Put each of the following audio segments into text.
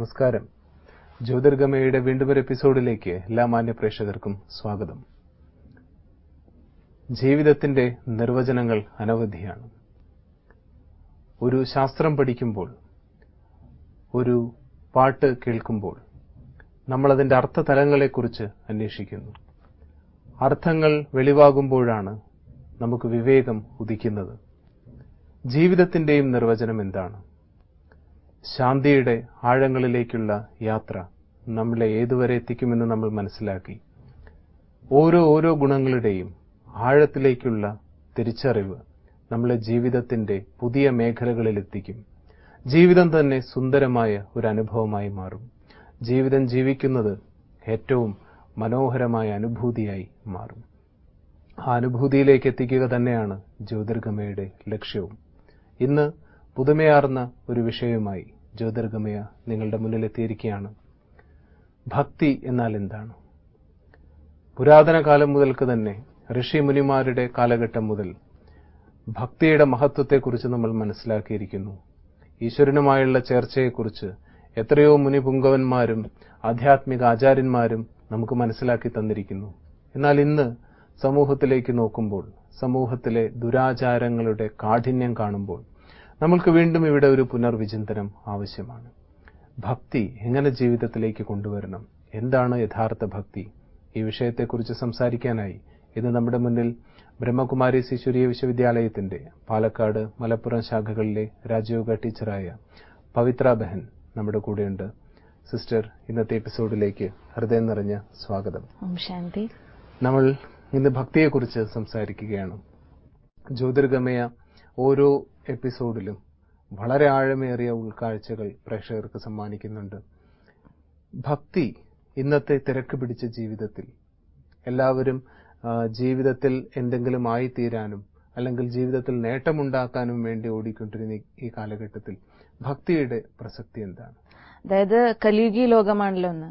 നമസ്കാരം ജ്യോതിർഗമയുടെ വീണ്ടും ഒരു എപ്പിസോഡിലേക്ക് എല്ലാ മാന്യ പ്രേക്ഷകർക്കും സ്വാഗതം ജീവിതത്തിന്റെ നിർവചനങ്ങൾ അനവധിയാണ് ഒരു ശാസ്ത്രം പഠിക്കുമ്പോൾ ഒരു പാട്ട് കേൾക്കുമ്പോൾ നമ്മൾ അതിന്റെ അർത്ഥതലങ്ങളെക്കുറിച്ച് അന്വേഷിക്കുന്നു അർത്ഥങ്ങൾ വെളിവാകുമ്പോഴാണ് നമുക്ക് വിവേകം ഉദിക്കുന്നത് ജീവിതത്തിന്റെയും നിർവചനം എന്താണ് ശാന്തിയുടെ ആഴങ്ങളിലേക്കുള്ള യാത്ര നമ്മളെ ഏതുവരെ എത്തിക്കുമെന്ന് നമ്മൾ മനസ്സിലാക്കി ഓരോ ഓരോ ഗുണങ്ങളുടെയും ആഴത്തിലേക്കുള്ള തിരിച്ചറിവ് നമ്മളെ ജീവിതത്തിന്റെ പുതിയ മേഖലകളിൽ എത്തിക്കും ജീവിതം തന്നെ സുന്ദരമായ ഒരു അനുഭവമായി മാറും ജീവിതം ജീവിക്കുന്നത് ഏറ്റവും മനോഹരമായ അനുഭൂതിയായി മാറും ആ അനുഭൂതിയിലേക്ക് എത്തിക്കുക തന്നെയാണ് ജ്യോതിർഗമയുടെ ലക്ഷ്യവും ഇന്ന് പുതുമയാർന്ന ഒരു വിഷയവുമായി ജ്യോതിർഗമയ നിങ്ങളുടെ മുന്നിലെത്തിയിരിക്കുകയാണ് ഭക്തി എന്നാൽ എന്താണ് പുരാതന കാലം മുതൽക്ക് തന്നെ ഋഷിമുനിമാരുടെ കാലഘട്ടം മുതൽ ഭക്തിയുടെ മഹത്വത്തെക്കുറിച്ച് നമ്മൾ മനസ്സിലാക്കിയിരിക്കുന്നു ഈശ്വരനുമായുള്ള ചേർച്ചയെക്കുറിച്ച് എത്രയോ മുനിപുങ്കവന്മാരും ആധ്യാത്മിക ആചാര്യന്മാരും നമുക്ക് മനസ്സിലാക്കി തന്നിരിക്കുന്നു എന്നാൽ ഇന്ന് സമൂഹത്തിലേക്ക് നോക്കുമ്പോൾ സമൂഹത്തിലെ ദുരാചാരങ്ങളുടെ കാഠിന്യം കാണുമ്പോൾ നമ്മൾക്ക് വീണ്ടും ഇവിടെ ഒരു പുനർവിചിന്തനം ആവശ്യമാണ് ഭക്തി എങ്ങനെ ജീവിതത്തിലേക്ക് കൊണ്ടുവരണം എന്താണ് യഥാർത്ഥ ഭക്തി ഈ വിഷയത്തെക്കുറിച്ച് സംസാരിക്കാനായി ഇത് നമ്മുടെ മുന്നിൽ ബ്രഹ്മകുമാരി ശിശുരീയ വിശ്വവിദ്യാലയത്തിന്റെ പാലക്കാട് മലപ്പുറം ശാഖകളിലെ രാജയോഗ ടീച്ചറായ പവിത്ര ബഹൻ നമ്മുടെ കൂടെയുണ്ട് സിസ്റ്റർ ഇന്നത്തെ എപ്പിസോഡിലേക്ക് ഹൃദയം നിറഞ്ഞ സ്വാഗതം ഓം ശാന്തി നമ്മൾ ഇന്ന് ഭക്തിയെക്കുറിച്ച് സംസാരിക്കുകയാണ് ജ്യോതിർഗമയ ഓരോ എപ്പിസോഡിലും വളരെ ആഴമേറിയ ഉൾക്കാഴ്ചകൾ പ്രേക്ഷകർക്ക് സമ്മാനിക്കുന്നുണ്ട് ഭക്തി ഇന്നത്തെ തിരക്ക് പിടിച്ച ജീവിതത്തിൽ എല്ലാവരും ജീവിതത്തിൽ എന്തെങ്കിലും ആയിത്തീരാനും അല്ലെങ്കിൽ ജീവിതത്തിൽ നേട്ടമുണ്ടാക്കാനും വേണ്ടി ഓടിക്കൊണ്ടിരുന്ന ഈ കാലഘട്ടത്തിൽ ഭക്തിയുടെ പ്രസക്തി എന്താണ് അതായത് കലിയുഗി ലോകമാണല്ലോ ഒന്ന്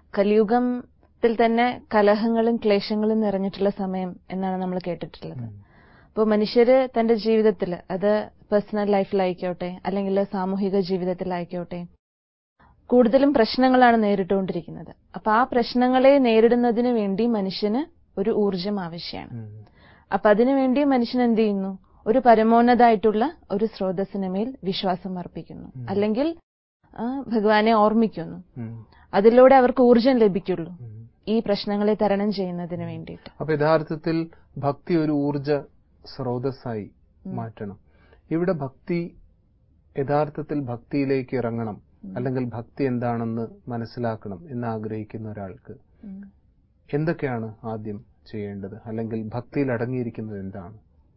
കലിയുഗത്തിൽ തന്നെ കലഹങ്ങളും ക്ലേശങ്ങളും നിറഞ്ഞിട്ടുള്ള സമയം എന്നാണ് നമ്മൾ കേട്ടിട്ടുള്ളത് അപ്പോൾ മനുഷ്യര് തന്റെ ജീവിതത്തിൽ അത് പേഴ്സണൽ ലൈഫിലായിക്കോട്ടെ അല്ലെങ്കിൽ സാമൂഹിക ജീവിതത്തിലായിക്കോട്ടെ കൂടുതലും പ്രശ്നങ്ങളാണ് നേരിട്ടുകൊണ്ടിരിക്കുന്നത് അപ്പൊ ആ പ്രശ്നങ്ങളെ നേരിടുന്നതിന് വേണ്ടി മനുഷ്യന് ഒരു ഊർജം ആവശ്യമാണ് അപ്പൊ അതിനുവേണ്ടി മനുഷ്യൻ എന്ത് ചെയ്യുന്നു ഒരു പരമോന്നതായിട്ടുള്ള ഒരു സ്രോതസ്സിന് മേൽ വിശ്വാസം അർപ്പിക്കുന്നു അല്ലെങ്കിൽ ഭഗവാനെ ഓർമ്മിക്കുന്നു അതിലൂടെ അവർക്ക് ഊർജം ലഭിക്കുള്ളൂ ഈ പ്രശ്നങ്ങളെ തരണം ചെയ്യുന്നതിന് വേണ്ടിയിട്ട് അപ്പൊ യഥാർത്ഥത്തിൽ ഭക്തി ഒരു ഊർജ സ്രോതസ്സായി മാറ്റണം ഇവിടെ ഭക്തി യഥാർത്ഥത്തിൽ ഭക്തിയിലേക്ക് ഇറങ്ങണം അല്ലെങ്കിൽ ഭക്തി എന്താണെന്ന് മനസ്സിലാക്കണം എന്ന് ആഗ്രഹിക്കുന്ന ഒരാൾക്ക് എന്തൊക്കെയാണ് ആദ്യം ചെയ്യേണ്ടത് അല്ലെങ്കിൽ ഭക്തിയിൽ അടങ്ങിയിരിക്കുന്നത് എന്താണ്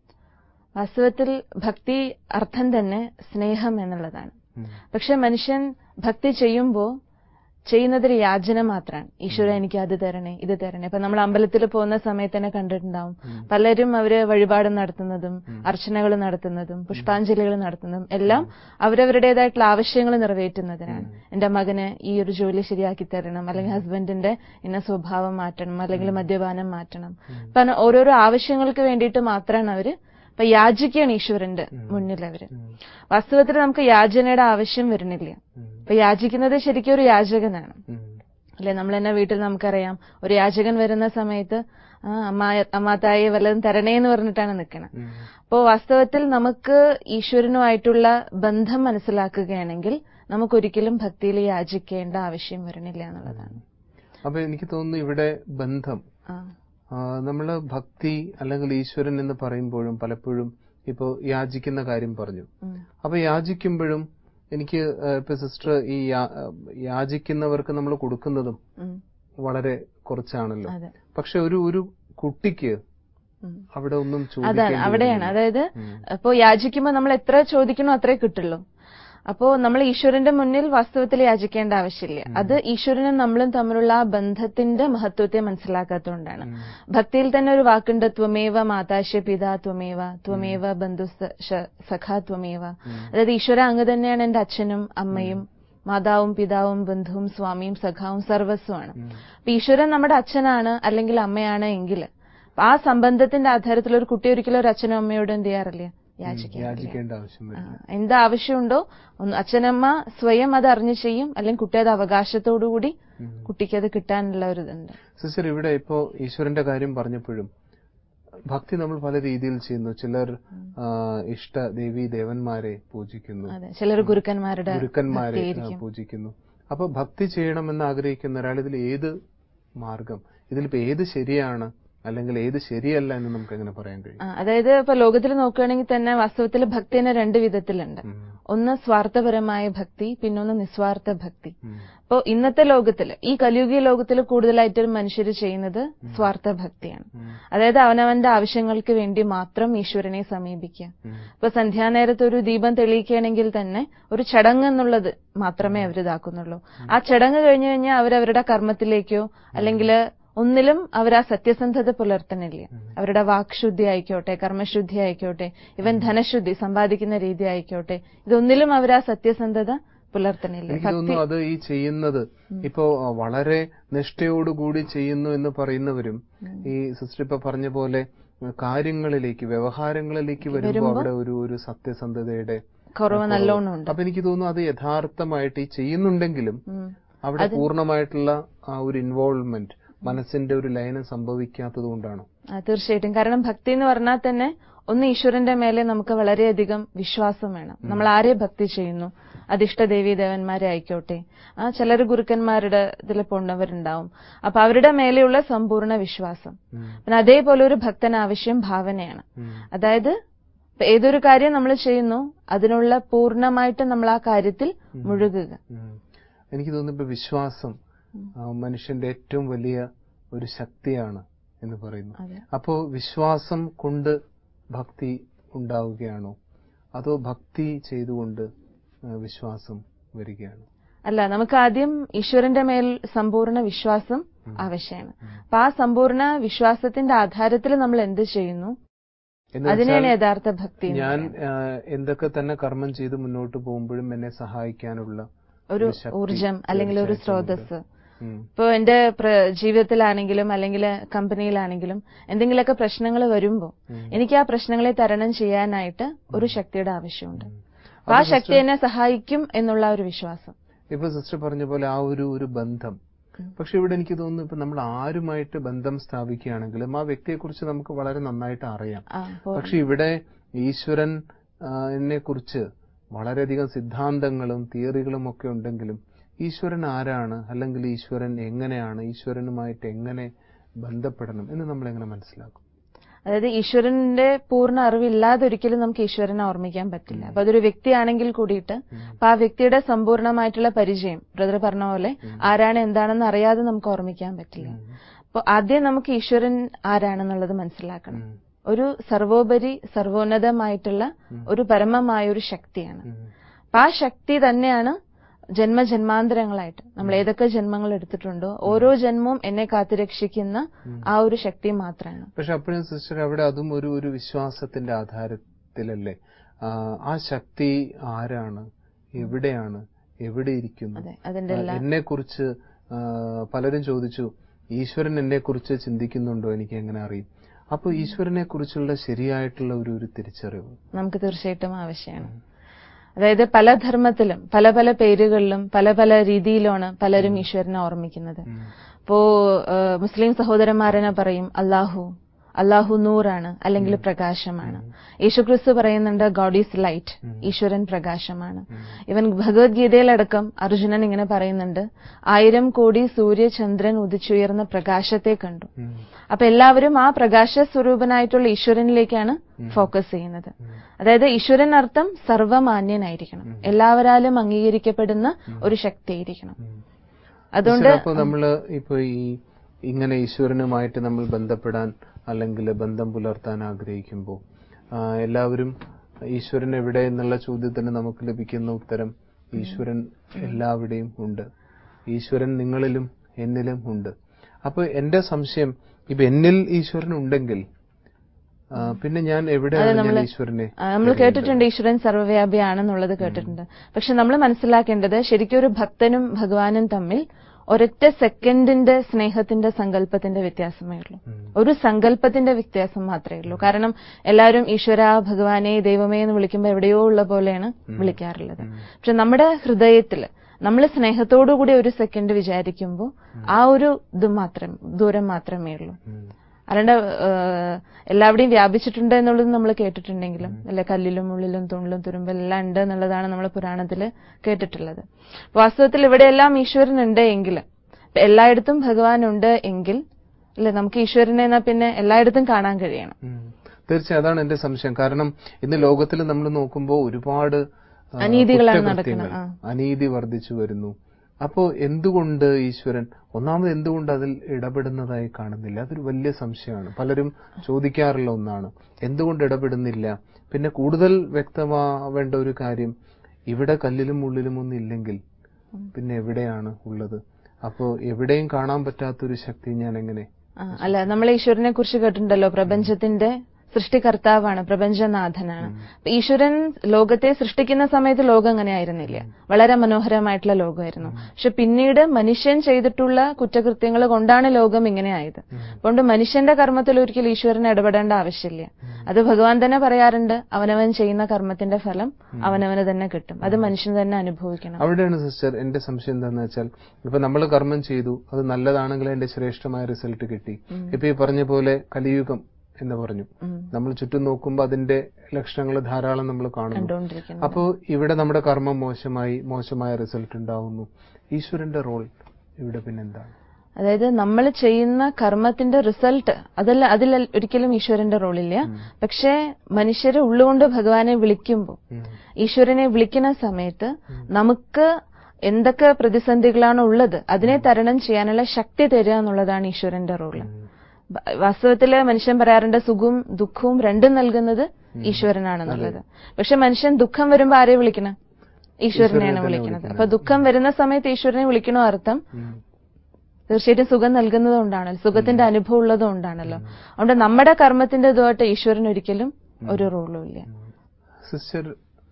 വാസ്തവത്തിൽ ഭക്തി അർത്ഥം തന്നെ സ്നേഹം എന്നുള്ളതാണ് പക്ഷെ മനുഷ്യൻ ഭക്തി ചെയ്യുമ്പോൾ ചെയ്യുന്നതൊരു യാചന മാത്രമാണ് ഈശ്വര എനിക്ക് അത് തരണേ ഇത് തരണേ ഇപ്പൊ നമ്മൾ അമ്പലത്തിൽ പോകുന്ന സമയത്ത് തന്നെ കണ്ടിട്ടുണ്ടാവും പലരും അവര് വഴിപാട് നടത്തുന്നതും അർച്ചനകൾ നടത്തുന്നതും പുഷ്പാഞ്ജലികൾ നടത്തുന്നതും എല്ലാം അവരവരുടേതായിട്ടുള്ള ആവശ്യങ്ങൾ നിറവേറ്റുന്നതിനാണ് എന്റെ മകന് ഈ ഒരു ജോലി ശരിയാക്കി തരണം അല്ലെങ്കിൽ ഹസ്ബൻഡിന്റെ ഇന്ന സ്വഭാവം മാറ്റണം അല്ലെങ്കിൽ മദ്യപാനം മാറ്റണം അപ്പൊ ഓരോരോ ആവശ്യങ്ങൾക്ക് വേണ്ടിയിട്ട് മാത്രമാണ് അവര് അപ്പൊ യാചിക്കുകയാണ് ഈശ്വരന്റെ മുന്നിൽ അവര് വാസ്തവത്തിൽ നമുക്ക് യാചനയുടെ ആവശ്യം വരുന്നില്ല അപ്പൊ യാചിക്കുന്നത് ശരിക്കും ഒരു യാചകനാണ് അല്ലെ നമ്മൾ തന്നെ വീട്ടിൽ നമുക്കറിയാം ഒരു യാചകൻ വരുന്ന സമയത്ത് അമ്മാത്തായി വല്ലതും തരണേ എന്ന് പറഞ്ഞിട്ടാണ് നിൽക്കണം അപ്പോ വാസ്തവത്തിൽ നമുക്ക് ഈശ്വരനുമായിട്ടുള്ള ബന്ധം മനസ്സിലാക്കുകയാണെങ്കിൽ നമുക്കൊരിക്കലും ഭക്തിയിൽ യാചിക്കേണ്ട ആവശ്യം വരുന്നില്ല എന്നുള്ളതാണ് അപ്പൊ എനിക്ക് തോന്നുന്നു ഇവിടെ ബന്ധം നമ്മൾ ഭക്തി അല്ലെങ്കിൽ ഈശ്വരൻ എന്ന് പറയുമ്പോഴും പലപ്പോഴും ഇപ്പോ യാചിക്കുന്ന കാര്യം പറഞ്ഞു അപ്പൊ യാചിക്കുമ്പോഴും എനിക്ക് ഇപ്പൊ സിസ്റ്റർ ഈ യാചിക്കുന്നവർക്ക് നമ്മൾ കൊടുക്കുന്നതും വളരെ കുറച്ചാണല്ലോ പക്ഷെ ഒരു ഒരു കുട്ടിക്ക് അവിടെ ഒന്നും അതാണ് അവിടെയാണ് അതായത് ഇപ്പോ യാചിക്കുമ്പോൾ നമ്മൾ എത്ര ചോദിക്കണോ അത്രേ കിട്ടുള്ളൂ അപ്പോ നമ്മൾ ഈശ്വരന്റെ മുന്നിൽ വാസ്തവത്തിൽ യാചിക്കേണ്ട ആവശ്യമില്ല അത് ഈശ്വരനും നമ്മളും തമ്മിലുള്ള ആ ബന്ധത്തിന്റെ മഹത്വത്തെ മനസ്സിലാക്കാത്തതുകൊണ്ടാണ് ഭക്തിയിൽ തന്നെ ഒരു വാക്കുണ്ട് ത്വമേവ മാതാശ പിതാ ത്വമേവ ത്വമേവ ബന്ധു സഖാ ത്വമേവ അതായത് ഈശ്വര അങ്ങ് തന്നെയാണ് എന്റെ അച്ഛനും അമ്മയും മാതാവും പിതാവും ബന്ധുവും സ്വാമിയും സഖാവും സർവസ്വമാണ് അപ്പൊ ഈശ്വരൻ നമ്മുടെ അച്ഛനാണ് അല്ലെങ്കിൽ അമ്മയാണ് എങ്കിൽ ആ സംബന്ധത്തിന്റെ ആധാരത്തിൽ ഒരു കുട്ടി ഒരിക്കലും ഒരു അച്ഛനും അമ്മയോട് എന്ത് ചെയ്യാറില്ല യാചിക്കാൻ യാചിക്കേണ്ട ആവശ്യം ആ, വരില്ല എന്ത് ആവശ്യമുണ്ടോ ഒന്ന് അച്ഛനമ്മ സ്വയം അത് അറിഞ്ഞു ചെയ്യും അല്ലെങ്കിൽ കുട്ടി അത് അവകാശത്തോടുകൂടി ഉം. കുട്ടിക്ക് അത് കിട്ടാനുള്ള ഒരു ഇതുണ്ട് സിസ്റ്റർ ഇവിടെ ഇപ്പോ ഈശ്വരന്റെ കാര്യം പറഞ്ഞപ്പോഴും ഭക്തി നമ്മൾ പല രീതിയിൽ ചെയ്യുന്നു ചിലർ ആ, ഇഷ്ട ദേവി ദേവന്മാരെ പൂജിക്കുന്നു അതെ ചിലർ ഗുരുക്കന്മാരുടെ ഗുരുക്കന്മാരെ ആ, ഭക്തിയായിരിക്കും. പൂജിക്കുന്നു അപ്പൊ ഭക്തി ചെയ്യണമെന്ന് ആഗ്രഹിക്കുന്ന ഒരാൾ ഇതിൽ ഏത് മാർഗം ഇതിലിപ്പോ ഏത് ശരിയാണ് അല്ലെങ്കിൽ ഏത് ശരിയല്ല എന്ന് നമുക്ക് എങ്ങനെ പറയാൻ കഴിയും ആ, അതായത് ഇപ്പൊ ലോകത്തിൽ നോക്കുകയാണെങ്കിൽ തന്നെ വാസ്തവത്തിൽ ഭക്തി തന്നെ രണ്ട് വിധത്തിലുണ്ട് ഉം. ഒന്ന് സ്വാർത്ഥപരമായ ഭക്തി പിന്നൊന്ന് നിസ്വാർത്ഥ ഭക്തി ഉം. ഇപ്പോ ഇന്നത്തെ ലോകത്തിൽ ഈ കലിയുഗീയ ലോകത്തിൽ കൂടുതലായിട്ട് മനുഷ്യർ ചെയ്യുന്നത് സ്വാർത്ഥ ഭക്തിയാണ് ഉം. അതായത് അവനവന്റെ ആവശ്യങ്ങൾക്ക് വേണ്ടി മാത്രം ഈശ്വരനെ സമീപിക്കുക ഉം. ഇപ്പൊ സന്ധ്യാനേരത്ത് ഒരു ദീപം തെളിയിക്കുകയാണെങ്കിൽ തന്നെ ഒരു ചടങ്ങ് എന്നുള്ളത് മാത്രമേ അവർ ഇതാക്കുന്നുള്ളൂ ആ ചടങ്ങ് കഴിഞ്ഞു കഴിഞ്ഞാൽ അവരവരുടെ കർമ്മത്തിലേക്കോ അല്ലെങ്കിൽ ഒന്നിലും അവർ ആ സത്യസന്ധത പുലർത്തണില്ല അവരുടെ വാക്ശുദ്ധി ആയിക്കോട്ടെ കർമ്മശുദ്ധി ആയിക്കോട്ടെ ഇവൻ ധനശുദ്ധി സമ്പാദിക്കുന്ന രീതി ആയിക്കോട്ടെ ഇതൊന്നിലും അവർ ആ സത്യസന്ധത പുലർത്തണില്ല എനിക്ക് തോന്നുന്നു അത് ഈ ചെയ്യുന്നത് ഇപ്പോ ആ, വളരെ നിഷ്ഠയോടുകൂടി ചെയ്യുന്നു എന്ന് പറയുന്നവരും ഈ സിസ്റ്റർ ഇപ്പൊ പറഞ്ഞ പോലെ ഉം, കാര്യങ്ങളിലേക്ക് വ്യവഹാരങ്ങളിലേക്ക് വരുമ്പോൾ അവിടെ ഒരു ഒരു സത്യസന്ധതയുടെ കുറവ് നല്ലോണം ഉണ്ട് അപ്പൊ എനിക്ക് തോന്നുന്നു അത് യഥാർത്ഥമായിട്ട് ഈ ചെയ്യുന്നുണ്ടെങ്കിലും ഉം. അവിടെ പൂർണ്ണമായിട്ടുള്ള ആ ഒരു ഇൻവോൾവ്മെന്റ് മനസ്സിന്റെ ഒരു ലയനം സംഭവിക്കാത്തത് കൊണ്ടാണ് ആ, തീർച്ചയായിട്ടും കാരണം ഭക്തി എന്ന് പറഞ്ഞാൽ തന്നെ ഒന്ന് ഈശ്വരന്റെ മേലെ നമുക്ക് വളരെയധികം വിശ്വാസം വേണം നമ്മൾ ആരെ ഭക്തി ചെയ്യുന്നു അത് ഇഷ്ടദേവി ദേവന്മാരെ ആയിക്കോട്ടെ ആ ചിലർ ഗുരുക്കന്മാരുടെ ഇതിൽ പോണ്ടവരുണ്ടാവും അപ്പൊ അവരുടെ മേലെയുള്ള സമ്പൂർണ്ണ വിശ്വാസം പിന്നെ അതേപോലെ ഒരു ഭക്തന് ആവശ്യം ഭാവനയാണ് അതായത് ഇപ്പൊ ഏതൊരു കാര്യം നമ്മൾ ചെയ്യുന്നു അതിനുള്ള പൂർണ്ണമായിട്ട് നമ്മൾ ആ കാര്യത്തിൽ മുഴുകുക ഉം. എനിക്ക് തോന്നുന്നു ഇപ്പൊ വിശ്വാസം ആ, മനുഷ്യന്റെ ഏറ്റവും വലിയ ഒരു ശക്തിയാണ് എന്ന് പറയുന്നു അതെ അപ്പോ വിശ്വാസം കൊണ്ട് ഭക്തി ഉണ്ടാവുകയാണോ അതോ ഭക്തി ചെയ്തുകൊണ്ട് ആ, വിശ്വാസം വരികയാണോ അല്ല നമുക്ക് ആദ്യം ഈശ്വരന്റെ മേൽ സമ്പൂർണ്ണ വിശ്വാസം ആവശ്യമാണ് അപ്പൊ ആ സമ്പൂർണ്ണ വിശ്വാസത്തിന്റെ ആധാരത്തിൽ നമ്മൾ എന്ത് ചെയ്യുന്നു എന്ന് അതിനെയാണ് യഥാർത്ഥ ഭക്തി എന്ന് ഞാൻ പറയുന്നത്. ആ, എന്തൊക്കെ തന്നെ കർമ്മം ചെയ്ത് മുന്നോട്ട് പോകുമ്പോഴും എന്നെ സഹായിക്കാനുള്ള ഒരു ശക്തി ഊർജം അല്ലെങ്കിൽ ഒരു തീർച്ചയായിട്ടും ഉണ്ട്. സ്രോതസ് ഉം. ഇപ്പൊ എന്റെ പ്ര- ജീവിതത്തിലാണെങ്കിലും അല്ലെങ്കിൽ കമ്പനിയിലാണെങ്കിലും എന്തെങ്കിലുമൊക്കെ പ്രശ്നങ്ങൾ വരുമ്പോൾ എനിക്ക് ആ പ്രശ്നങ്ങളെ തരണം ചെയ്യാനായിട്ട് ഒരു ശക്തിയുടെ ആവശ്യമുണ്ട് അപ്പൊ ആ ശക്തി എന്നെ സഹായിക്കും എന്നുള്ള ഒരു വിശ്വാസം ഇപ്പൊ സിസ്റ്റർ പറഞ്ഞ പോലെ ആ ഒരു ഒരു ബന്ധം പക്ഷെ ഇവിടെ എനിക്ക് തോന്നുന്നു ഇപ്പൊ നമ്മൾ ആരുമായിട്ട് ബന്ധം സ്ഥാപിക്കുകയാണെങ്കിലും ആ വ്യക്തിയെക്കുറിച്ച് നമുക്ക് വളരെ നന്നായിട്ട് അറിയാം ആ, അപ്പോ പക്ഷെ ഇവിടെ ഈശ്വരൻ എന്നെ കുറിച്ച് വളരെയധികം സിദ്ധാന്തങ്ങളും തിയറികളും ഒക്കെ ഉണ്ടെങ്കിലും ഈശ്വരൻ ആരാണ് അല്ലെങ്കിൽ ഈശ്വരൻ എങ്ങനെയാണ് ഈശ്വരനുമായിട്ട് എങ്ങനെ ബന്ധപ്പെടണം എന്ന് നമ്മൾ എങ്ങനെ മനസ്സിലാക്കും അതായത് ഈശ്വരന്റെ പൂർണ്ണ അറിവില്ലാതെ ഒരിക്കലും നമുക്ക് ഈശ്വരനെ ഓർമ്മിക്കാൻ പറ്റില്ല അപ്പൊ അതൊരു വ്യക്തിയാണെങ്കിൽ കൂടിയിട്ട് അപ്പൊ ആ വ്യക്തിയുടെ സമ്പൂർണ്ണമായിട്ടുള്ള പരിചയം ബ്രദർ പറഞ്ഞ പോലെ ആരാണ് എന്താണെന്ന് അറിയാതെ നമുക്ക് ഓർമ്മിക്കാൻ പറ്റില്ല അപ്പൊ ആദ്യം നമുക്ക് ഈശ്വരൻ ആരാണെന്നുള്ളത് മനസ്സിലാക്കണം ഉം. ഒരു സർവോപരി സർവോന്നതമായിട്ടുള്ള ഒരു പരമമായ ഒരു ശക്തിയാണ് ഉം. അപ്പൊ ആ ശക്തി തന്നെയാണ് ജന്മജന്മാന്തരങ്ങളായിട്ട് നമ്മൾ ഏതൊക്കെ ജന്മങ്ങൾ എടുത്തിട്ടുണ്ടോ ഓരോ ജന്മവും എന്നെ കാത്തുരക്ഷിക്കുന്ന ആ ഒരു ശക്തി മാത്രമാണ് പക്ഷെ അപ്പോഴും സിസ്റ്റർ അവിടെ അതും ഒരു ഒരു വിശ്വാസത്തിന്റെ ആധാരത്തിലല്ലേ ആ, ആ ശക്തി ആരാണ് എവിടെയാണ് എവിടെ ഇരിക്കുന്നു അതെ അതിന്റെ എന്നെ കുറിച്ച് പലരും ചോദിച്ചു ഈശ്വരൻ എന്നെ കുറിച്ച് ചിന്തിക്കുന്നുണ്ടോ എനിക്ക് എങ്ങനെ അറിയും അപ്പൊ ഈശ്വരനെ കുറിച്ചുള്ള ശരിയായിട്ടുള്ള ഒരു ഒരു തിരിച്ചറിവ് നമുക്ക് തീർച്ചയായിട്ടും ആവശ്യമാണ് അതായത് പല ധർമ്മത്തിലും പല പല പേരുകളിലും പല പല രീതിയിലാണ് പലരും ഈശ്വരനെ ഓർമ്മിക്കുന്നത് ഉം. ഇപ്പോ ആ, മുസ്ലിം സഹോദരന്മാരെന്നെ പറയും അള്ളാഹു അള്ളാഹു നൂറാണ് അല്ലെങ്കിൽ പ്രകാശമാണ് യേശുക്രിസ്തു പറയുന്നുണ്ട് ഗോഡ് ഈസ് ലൈറ്റ് ഈശ്വരൻ പ്രകാശമാണ് ഇവൻ ഭഗവത്ഗീതയിലടക്കം അർജുനൻ ഇങ്ങനെ പറയുന്നുണ്ട് ആയിരം കോടി സൂര്യ ചന്ദ്രൻ ഉദിച്ചുയർന്ന പ്രകാശത്തെ കണ്ടു ഉം. അപ്പൊ എല്ലാവരും ആ പ്രകാശ സ്വരൂപനായിട്ടുള്ള ഈശ്വരനിലേക്കാണ് ഫോക്കസ് ചെയ്യുന്നത് അതായത് ഈശ്വരൻ അർത്ഥം സർവമാന്യനായിരിക്കണം എല്ലാവരാലും അംഗീകരിക്കപ്പെടുന്ന ഒരു ശക്തിയായിരിക്കണം ഉം. അതുകൊണ്ട് അപ്പൊ നമ്മള് ഇപ്പൊ ഈ ഇങ്ങനെ ഈശ്വരനുമായിട്ട് നമ്മൾ ബന്ധപ്പെടാൻ അല്ലെങ്കിൽ ബന്ധം പുലർത്താൻ ആഗ്രഹിക്കുമ്പോൾ എല്ലാവരും ഈശ്വരൻ എവിടെ എന്നുള്ള ചോദ്യത്തിന് നമുക്ക് ലഭിക്കുന്ന ഉത്തരം ഈശ്വരൻ എല്ലാവിടെയും ഉണ്ട് ഈശ്വരൻ നിങ്ങളിലും എന്നിലും ഉണ്ട് അപ്പൊ എന്റെ സംശയം ഇപ്പൊ എന്നിൽ ഈശ്വരൻ ഉണ്ടെങ്കിൽ ആ, പിന്നെ ഞാൻ എവിടെയാണ് ഞാൻ ഈശ്വരനെ ആ, നമ്മൾ കേട്ടിട്ടുണ്ട് ഈശ്വരൻ സർവ്വവ്യാപിയാണെന്നുള്ളത് കേട്ടിട്ടുണ്ട് പക്ഷെ നമ്മൾ മനസ്സിലാക്കേണ്ടത് ശരിക്കും ഒരു ഭക്തനും ഭഗവാനും തമ്മിൽ ഒരൊറ്റ സെക്കൻഡിന്റെ സ്നേഹത്തിന്റെ സങ്കല്പത്തിന്റെ വ്യത്യാസമേ ഉള്ളൂ ഒരു സങ്കല്പത്തിന്റെ വ്യത്യാസം മാത്രമേ ഉള്ളൂ കാരണം എല്ലാവരും ഈശ്വര ഭഗവാനെ ദൈവമേ എന്ന് വിളിക്കുമ്പോൾ എവിടെയോ ഉള്ള പോലെയാണ് വിളിക്കാറുള്ളത് പക്ഷെ നമ്മുടെ ഹൃദയത്തില് നമ്മൾ സ്നേഹത്തോടുകൂടി ഒരു സെക്കൻഡ് വിചാരിക്കുമ്പോൾ ആ ഒരു ഇത് മാത്രം ദൂരം മാത്രമേ ഉള്ളൂ അല്ലാണ്ട് എല്ലാവിടെയും വ്യാപിച്ചിട്ടുണ്ട് എന്നുള്ളത് നമ്മൾ കേട്ടിട്ടുണ്ടെങ്കിലും അല്ലെ കല്ലിലും ഉള്ളിലും തുള്ളിലും തുരുമ്പും എല്ലാം ഉണ്ട് എന്നുള്ളതാണ് നമ്മൾ പുരാണത്തിൽ കേട്ടിട്ടുള്ളത് വാസ്തവത്തിൽ ഇവിടെയെല്ലാം ഈശ്വരൻ ഉണ്ട് എങ്കിൽ എല്ലായിടത്തും ഭഗവാൻ ഉണ്ട് എങ്കിൽ അല്ലെ നമുക്ക് ഈശ്വരനെ എന്നാ പിന്നെ എല്ലായിടത്തും കാണാൻ കഴിയണം തീർച്ചയായും അതാണ് എന്റെ സംശയം കാരണം ഇന്ന് ലോകത്തിൽ നമ്മൾ നോക്കുമ്പോൾ ഒരുപാട് അനീതികളാണ് നടക്കുന്നത് അനീതി വർദ്ധിച്ചു വരുന്നു അപ്പോ എന്തുകൊണ്ട് ഈശ്വരൻ ഒന്നാമത് എന്തുകൊണ്ട് അതിൽ ഇടപെടുന്നതായി കാണുന്നില്ല അതൊരു വലിയ സംശയമാണ് പലരും ചോദിക്കാറുള്ള ഒന്നാണ് എന്തുകൊണ്ട് ഇടപെടുന്നില്ല പിന്നെ കൂടുതൽ വ്യക്തമാവേണ്ട ഒരു കാര്യം ഇവിടെ കല്ലിലും ഉള്ളിലും ഒന്നും ഇല്ലെങ്കിൽ പിന്നെ എവിടെയാണ് ഉള്ളത് അപ്പോ എവിടെയും കാണാൻ പറ്റാത്തൊരു ശക്തി ഞാൻ എങ്ങനെ അല്ല നമ്മൾ ഈശ്വരനെ കുറിച്ച് കേട്ടിട്ടുണ്ടല്ലോ പ്രപഞ്ചത്തിന്റെ സൃഷ്ടികർത്താവാണ് പ്രപഞ്ചനാഥനാണ് ഈശ്വരൻ ലോകത്തെ സൃഷ്ടിക്കുന്ന സമയത്ത് ലോകം അങ്ങനെ ആയിരുന്നില്ല വളരെ മനോഹരമായിട്ടുള്ള ലോകമായിരുന്നു പക്ഷെ പിന്നീട് മനുഷ്യൻ ചെയ്തിട്ടുള്ള കുറ്റകൃത്യങ്ങൾ കൊണ്ടാണ് ലോകം ഇങ്ങനെ ആയത് അതുകൊണ്ട് മനുഷ്യന്റെ കർമ്മത്തിൽ ഒരിക്കലും ഈശ്വരൻ ഇടപെടേണ്ട ആവശ്യമില്ല അത് ഭഗവാൻ തന്നെ പറയാറുണ്ട് അവനവൻ ചെയ്യുന്ന കർമ്മത്തിന്റെ ഫലം അവനവന് തന്നെ കിട്ടും അത് മനുഷ്യൻ തന്നെ അനുഭവിക്കണം അവിടെയാണ് സിസ്റ്റർ എന്റെ സംശയം എന്താണെന്ന് വെച്ചാൽ ഇപ്പൊ നമ്മൾ കർമ്മം ചെയ്തു അത് നല്ലതാണെങ്കിൽ അതിന്റെ ശ്രേഷ്ഠമായ റിസൾട്ട് കിട്ടി ഇപ്പൊ ഈ പറഞ്ഞ പോലെ കലിയുഗം എന്ന് പറഞ്ഞു നമ്മൾ ചുറ്റും നോക്കുമ്പോൾ അതിന്റെ ലക്ഷണങ്ങൾ ധാരാളം നമ്മൾ കാണുന്നു അപ്പോ ഇവിടെ നമ്മുടെ കർമ്മം മോശമായി മോശമായ റിസൾട്ട് ഉണ്ടാവുന്നു ഈശ്വരന്റെ റോൾ ഇവിടെ പിന്നെന്താണ് അതായത് നമ്മൾ ചെയ്യുന്ന കർമ്മത്തിന്റെ റിസൾട്ട് അതല്ല അതിൽ ഒരിക്കലും ഈശ്വരന്റെ റോളില്ല പക്ഷേ മനുഷ്യരെ ഉള്ളുകൊണ്ട് ഭഗവാനെ വിളിക്കുമ്പോൾ ഈശ്വരനെ വിളിക്കുന്ന സമയത്ത് നമുക്ക് എന്തൊക്കെ പ്രതിസന്ധികളാണ് ഉള്ളത് അതിനെ തരണം ചെയ്യാനുള്ള ശക്തി തരിക എന്നുള്ളതാണ് ഈശ്വരന്റെ റോള് വാസ്തവത്തില് മനുഷ്യൻ പറയാറുണ്ട് സുഖവും ദുഃഖവും രണ്ടും നൽകുന്നത് ഈശ്വരനാണെന്നുള്ളത് പക്ഷെ മനുഷ്യൻ ദുഃഖം വരുമ്പോ ആരെ വിളിക്കണം ഈശ്വരനെയാണ് വിളിക്കുന്നത് അപ്പൊ ദുഃഖം വരുന്ന സമയത്ത് ഈശ്വരനെ വിളിക്കണോ അർത്ഥം തീർച്ചയായിട്ടും സുഖം നൽകുന്നതുകൊണ്ടാണല്ലോ സുഖത്തിന്റെ അനുഭവം ഉള്ളതുകൊണ്ടാണല്ലോ അതുകൊണ്ട് നമ്മുടെ കർമ്മത്തിന്റെ ഇതുമായിട്ട് ഈശ്വരൻ ഒരിക്കലും ഒരു റോളും ഇല്ല സിസ്റ്റർ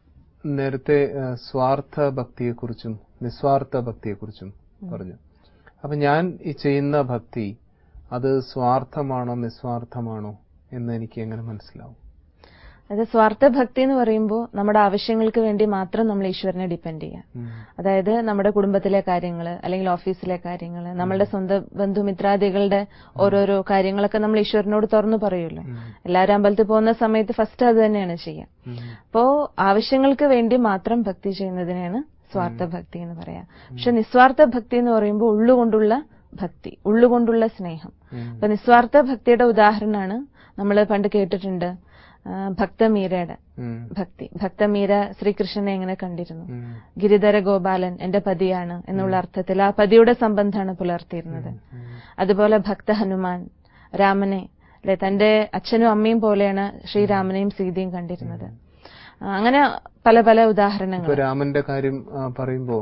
നേരത്തെ സ്വാർത്ഥ ഭക്തിയെക്കുറിച്ചും നിസ്വാർത്ഥ ഭക്തിയെക്കുറിച്ചും പറഞ്ഞു അപ്പൊ ഞാൻ ഈ ചെയ്യുന്ന ഭക്തി അത് സ്വാർത്ഥമാണോ നിസ്വാർത്ഥമാണോ എന്ന് എനിക്ക് എങ്ങനെ മനസ്സിലാവും അത് സ്വാർത്ഥ ഭക്തി എന്ന് പറയുമ്പോൾ നമ്മുടെ ആവശ്യങ്ങൾക്ക് വേണ്ടി മാത്രം നമ്മൾ ഈശ്വരനെ ഡിപ്പെൻഡ് ചെയ്യാം അതായത് നമ്മുടെ കുടുംബത്തിലെ കാര്യങ്ങൾ അല്ലെങ്കിൽ ഓഫീസിലെ കാര്യങ്ങൾ നമ്മളുടെ സ്വന്തം ബന്ധുമിത്രാദികളുടെ ഓരോരോ കാര്യങ്ങളൊക്കെ നമ്മൾ ഈശ്വരനോട് തുറന്നു പറയുമല്ലോ എല്ലാവരും അമ്പലത്തിൽ പോകുന്ന സമയത്ത് ഫസ്റ്റ് അത് തന്നെയാണ് ചെയ്യുക അപ്പോ ആവശ്യങ്ങൾക്ക് വേണ്ടി മാത്രം ഭക്തി ചെയ്യുന്നതിനാണ് സ്വാർത്ഥ ഭക്തി എന്ന് പറയാം പക്ഷെ നിസ്വാർത്ഥ ഭക്തി എന്ന് പറയുമ്പോൾ ഉള്ളുകൊണ്ടുള്ള ഭക്തി ഉള്ളുകൊണ്ടുള്ള സ്നേഹം അപ്പൊ നിസ്വാർത്ഥ ഭക്തിയുടെ ഉദാഹരണമാണ് നമ്മൾ പണ്ട് കേട്ടിട്ടുണ്ട് ഭക്തമീരയുടെ ഭക്തി ഭക്തമീര ശ്രീകൃഷ്ണനെ എങ്ങനെ കണ്ടിരുന്നു ഗിരിധര ഗോപാലൻ എന്റെ പതിയാണ് എന്നുള്ള അർത്ഥത്തിൽ ആ പതിയുടെ സംബന്ധമാണ് പുലർത്തിയിരുന്നത് അതുപോലെ ഭക്ത ഹനുമാൻ രാമനെ അല്ലെ തന്റെ അച്ഛനും അമ്മയും പോലെയാണ് ശ്രീരാമനെയും സീതയും കണ്ടിരുന്നത് അങ്ങനെ പല പല ഉദാഹരണങ്ങൾ രാമന്റെ കാര്യം പറയുമ്പോ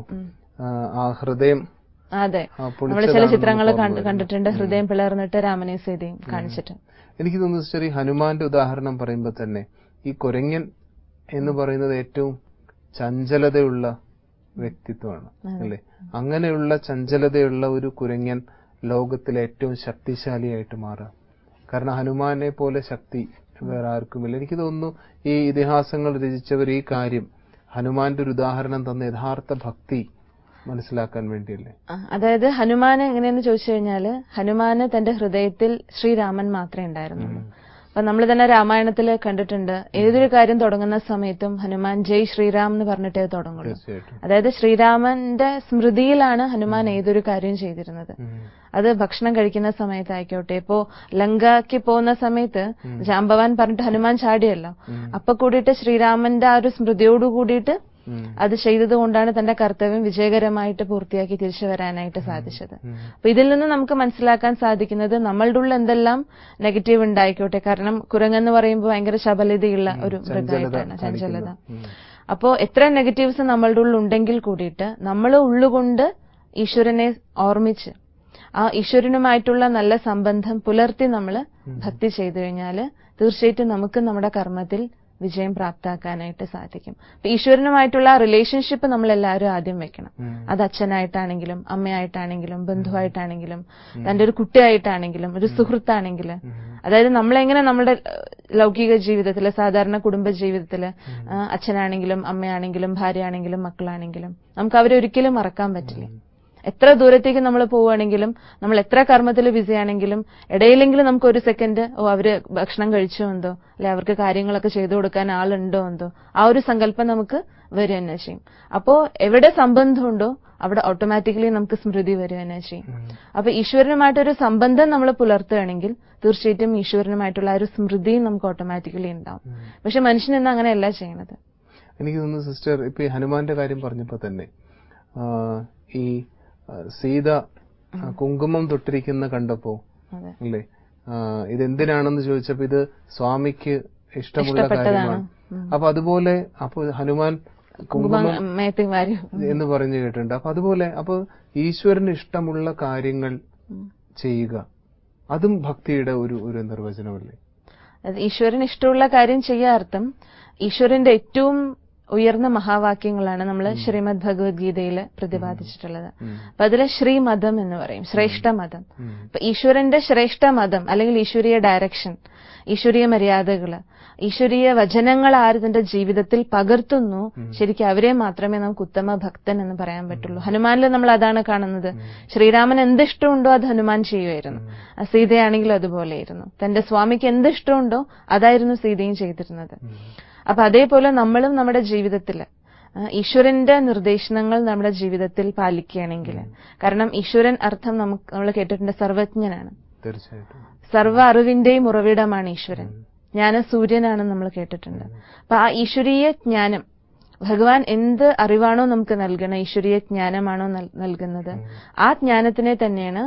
ആ ഹൃദയം അതെ നമ്മൾ ചില ചിത്രങ്ങൾ കണ്ടിട്ടുണ്ട് ഹൃദയം പിളർന്നിട്ട് രാമനെയും സീതയും കാണിച്ചിട്ട് എനിക്ക് തോന്നുന്നു ശരി ഹനുമാന്റെ ഉദാഹരണം പറയുമ്പോൾ തന്നെ ഈ കുരങ്ങൻ എന്ന് പറയുന്നത് ഏറ്റവും ചഞ്ചലതയുള്ള വ്യക്തിത്വമാണ് അല്ലെ അങ്ങനെയുള്ള ചഞ്ചലതയുള്ള ഒരു കുരങ്ങൻ ലോകത്തിലെ ഏറ്റവും ശക്തിശാലിയായിട്ട് മാറുക കാരണം ഹനുമാനെ പോലെ ശക്തി വേറെ ആർക്കുമില്ല എനിക്ക് തോന്നുന്നു ഈ ഇതിഹാസങ്ങൾ രചിച്ചവർ ഈ കാര്യം ഹനുമാന്റെ ഒരു ഉദാഹരണം തന്ന യഥാർത്ഥ ഭക്തി മനസ്സിലാക്കാൻ വേണ്ടിയല്ലേ അതായത് ഹനുമാന് എങ്ങനെയെന്ന് ചോദിച്ചു കഴിഞ്ഞാല് ഹനുമാന് തന്റെ ഹൃദയത്തിൽ ശ്രീരാമൻ മാത്രമേ ഉണ്ടായിരുന്നുള്ളൂ അപ്പൊ നമ്മൾ തന്നെ രാമായണത്തിൽ കണ്ടിട്ടുണ്ട് ഏതൊരു കാര്യം തുടങ്ങുന്ന സമയത്തും ഹനുമാൻ ജയ് ശ്രീറാം എന്ന് പറഞ്ഞിട്ടേ തുടങ്ങുള്ളൂ അതായത് ശ്രീരാമന്റെ സ്മൃതിയിലാണ് ഹനുമാൻ ഏതൊരു കാര്യം ചെയ്തിരുന്നത് അത് ഭക്ഷണം കഴിക്കുന്ന സമയത്തായിക്കോട്ടെ ഇപ്പോ ലങ്കയ്ക്ക് പോകുന്ന സമയത്ത് ജാമ്പവാൻ പറഞ്ഞിട്ട് ഹനുമാൻ ചാടിയല്ലോ അപ്പൊ കൂടിയിട്ട് ശ്രീരാമന്റെ ആ ഒരു സ്മൃതിയോട് കൂടിയിട്ട് അത് ചെയ്തത് കൊണ്ടാണ് തന്റെ കർത്തവ്യം വിജയകരമായിട്ട് പൂർത്തിയാക്കി തിരിച്ചു വരാനായിട്ട് സാധിച്ചത് അപ്പൊ ഇതിൽ നിന്ന് നമുക്ക് മനസ്സിലാക്കാൻ സാധിക്കുന്നത് നമ്മളുടെ ഉള്ളിൽ എന്തെല്ലാം നെഗറ്റീവ് ഉണ്ടായിക്കോട്ടെ കാരണം കുരങ്ങെന്ന് പറയുമ്പോൾ ഭയങ്കര ശബലതയുള്ള ഒരു മൃഗമായിട്ടാണ് ചഞ്ചലത അപ്പോ എത്ര നെഗറ്റീവ്സ് നമ്മളുടെ ഉള്ളിൽ ഉണ്ടെങ്കിൽ കൂടിയിട്ട് നമ്മൾ ഉള്ളുകൊണ്ട് ഈശ്വരനെ ഓർമ്മിച്ച് ആ ഈശ്വരനുമായിട്ടുള്ള നല്ല സംബന്ധം പുലർത്തി നമ്മൾ ഭക്തി ചെയ്തു കഴിഞ്ഞാൽ തീർച്ചയായിട്ടും നമുക്ക് നമ്മുടെ കർമ്മത്തിൽ വിജയം പ്രാപ്താക്കാനായിട്ട് സാധിക്കും അപ്പൊ ഈശ്വരനുമായിട്ടുള്ള ആ റിലേഷൻഷിപ്പ് നമ്മൾ എല്ലാവരും ആദ്യം വെക്കണം അത് അച്ഛനായിട്ടാണെങ്കിലും അമ്മയായിട്ടാണെങ്കിലും ബന്ധുവായിട്ടാണെങ്കിലും തന്റെ ഒരു കുട്ടിയായിട്ടാണെങ്കിലും ഒരു സുഹൃത്താണെങ്കിലും അതായത് നമ്മളെങ്ങനെ നമ്മുടെ ലൗകിക ജീവിതത്തില് സാധാരണ കുടുംബ ജീവിതത്തില് അച്ഛനാണെങ്കിലും അമ്മയാണെങ്കിലും ഭാര്യയാണെങ്കിലും മക്കളാണെങ്കിലും നമുക്ക് അവരെ ഒരിക്കലും മറക്കാൻ പറ്റില്ല എത്ര ദൂരത്തേക്ക് നമ്മൾ പോവുകയാണെങ്കിലും നമ്മൾ എത്ര കർമ്മത്തിൽ ബിസി ആണെങ്കിലും ഇടയിലെങ്കിലും നമുക്ക് ഒരു സെക്കൻഡ് ഓ അവര് ഭക്ഷണം കഴിച്ചോ എന്തോ അല്ലെ അവർക്ക് കാര്യങ്ങളൊക്കെ ചെയ്തു കൊടുക്കാൻ ആളുണ്ടോ എന്തോ ആ ഒരു സങ്കല്പം നമുക്ക് വരിക തന്നെ ചെയ്യും അപ്പോ എവിടെ സംബന്ധമുണ്ടോ അവിടെ ഓട്ടോമാറ്റിക്കലി നമുക്ക് സ്മൃതി വരിക തന്നെ ചെയ്യും അപ്പൊ ഈശ്വരനുമായിട്ടൊരു സംബന്ധം നമ്മൾ പുലർത്തുകയാണെങ്കിൽ തീർച്ചയായിട്ടും ഈശ്വരനുമായിട്ടുള്ള ആ ഒരു സ്മൃതിയും നമുക്ക് ഓട്ടോമാറ്റിക്കലി ഉണ്ടാവും പക്ഷെ മനുഷ്യൻ ഇന്ന് അങ്ങനെയല്ല ചെയ്യണത് എനിക്ക് തോന്നുന്നു സിസ്റ്റർ ഇപ്പൊ ഈ ഹനുമാന്റെ കാര്യം പറഞ്ഞപ്പോ തന്നെ ഈ സീത കുങ്കുമം തൊട്ടിരിക്കുന്ന കണ്ടപ്പോ അല്ലേ ഇതെന്തിനാണെന്ന് ചോദിച്ചപ്പോ ഇത് സ്വാമിക്ക് ഇഷ്ടമുള്ള കാര്യമാണ് അപ്പൊ അതുപോലെ അപ്പൊ ഹനുമാൻ കുങ്കുമം എന്ന് പറഞ്ഞു കേട്ടിട്ടുണ്ട് അപ്പൊ അതുപോലെ അപ്പൊ ഈശ്വരന് ഇഷ്ടമുള്ള കാര്യങ്ങൾ ചെയ്യുക അതും ഭക്തിയുടെ ഒരു ഒരു നിർവചനമല്ലേ ഈശ്വരന് ഇഷ്ടമുള്ള കാര്യം ചെയ്യാർത്ഥം ഈശ്വരന്റെ ഏറ്റവും ഉയർന്ന മഹാവാക്യങ്ങളാണ് നമ്മൾ ശ്രീമദ് ഭഗവത്ഗീതയിൽ പ്രതിപാദിച്ചിട്ടുള്ളത് അപ്പൊ അതിലെ ശ്രീമതം എന്ന് പറയും ശ്രേഷ്ഠ മതം അപ്പൊ ഈശ്വരന്റെ ശ്രേഷ്ഠ മതം അല്ലെങ്കിൽ ഈശ്വരീയ ഡയറക്ഷൻ ഈശ്വരീയ മര്യാദകള് ഈശ്വരീയ വചനങ്ങൾ ആര് തന്റെ ജീവിതത്തിൽ പകർത്തുന്നു ശരിക്കും അവരെ മാത്രമേ നമുക്ക് ഉത്തമ ഭക്തൻ എന്ന് പറയാൻ പറ്റുള്ളൂ ഹനുമാനിൽ നമ്മൾ അതാണ് കാണുന്നത് ശ്രീരാമൻ എന്ത് ഇഷ്ടമുണ്ടോ അത് ഹനുമാൻ ചെയ്യുമായിരുന്നു സീതയാണെങ്കിലും അതുപോലെയായിരുന്നു തന്റെ സ്വാമിക്ക് എന്ത് ഇഷ്ടമുണ്ടോ അതായിരുന്നു സീതയും ചെയ്തിരുന്നത് അപ്പൊ അതേപോലെ നമ്മളും നമ്മുടെ ജീവിതത്തിൽ ഈശ്വരന്റെ നിർദ്ദേശങ്ങൾ നമ്മുടെ ജീവിതത്തിൽ പാലിക്കുകയാണെങ്കിൽ കാരണം ഈശ്വരൻ അർത്ഥം നമുക്ക് നമ്മൾ കേട്ടിട്ടുണ്ട് സർവജ്ഞനാണ് തീർച്ചയായിട്ടും സർവ്വ അറിവിന്റെയും ഉറവിടമാണ് ഈശ്വരൻ ജ്ഞാന സൂര്യനാണെന്ന് നമ്മൾ കേട്ടിട്ടുണ്ട് അപ്പൊ ആ ഈശ്വരീയ ജ്ഞാനം ഭഗവാൻ എന്ത് അറിവാണോ നമുക്ക് നൽകണം ഈശ്വരീയ ജ്ഞാനമാണോ നൽകുന്നത് ആ ജ്ഞാനത്തിനെ തന്നെയാണ്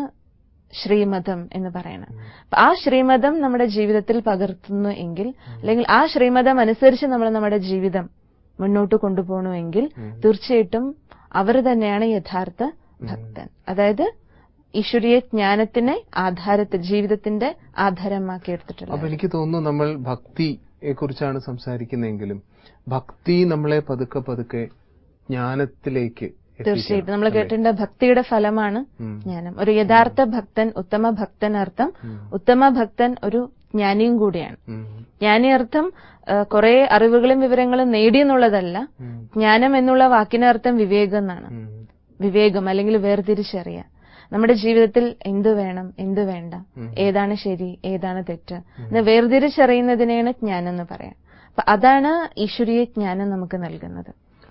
ശ്രീമതം എന്ന് പറയണം ആ ശ്രീമതം നമ്മുടെ ജീവിതത്തിൽ പകർത്തുന്നു എങ്കിൽ അല്ലെങ്കിൽ ആ ശ്രീമതം അനുസരിച്ച് നമ്മൾ നമ്മുടെ ജീവിതം മുന്നോട്ട് കൊണ്ടുപോകണമെങ്കിൽ തീർച്ചയായിട്ടും അവർ തന്നെയാണ് യഥാർത്ഥ ഭക്തൻ അതായത് ഈശ്വരീയ ജ്ഞാനത്തിനെ ആധാരത്തിൽ ജീവിതത്തിന്റെ ആധാരമാക്കി എടുത്തിട്ടുള്ളത് അപ്പൊ എനിക്ക് തോന്നുന്നു നമ്മൾ ഭക്തിയെ കുറിച്ചാണ് സംസാരിക്കുന്നതെങ്കിലും ഭക്തി നമ്മളെ പതുക്കെ പതുക്കെ ജ്ഞാനത്തിലേക്ക് തീർച്ചയായിട്ടും നമ്മൾ കേട്ടിട്ടുണ്ട് ഭക്തിയുടെ ഫലമാണ് ജ്ഞാനം ഒരു യഥാർത്ഥ ഭക്തൻ ഉത്തമ ഭക്തൻ അർത്ഥം ഉത്തമ ഭക്തൻ ഒരു ജ്ഞാനിയും കൂടിയാണ് ജ്ഞാനി അർത്ഥം കുറെ അറിവുകളും വിവരങ്ങളും നേടിയെന്നുള്ളതല്ല ജ്ഞാനം എന്നുള്ള വാക്കിനർത്ഥം വിവേകം എന്നാണ് വിവേകം അല്ലെങ്കിൽ വേർതിരിച്ചറിയാൻ നമ്മുടെ ജീവിതത്തിൽ എന്ത് വേണം എന്ത് വേണ്ട ഏതാണ് ശരി ഏതാണ് തെറ്റ് എന്ന് വേർതിരിച്ചറിയുന്നതിനെയാണ് ജ്ഞാനം എന്ന് പറയാം അപ്പൊ അതാണ് ഈശ്വരീയ ജ്ഞാനം നമുക്ക് നൽകുന്നത്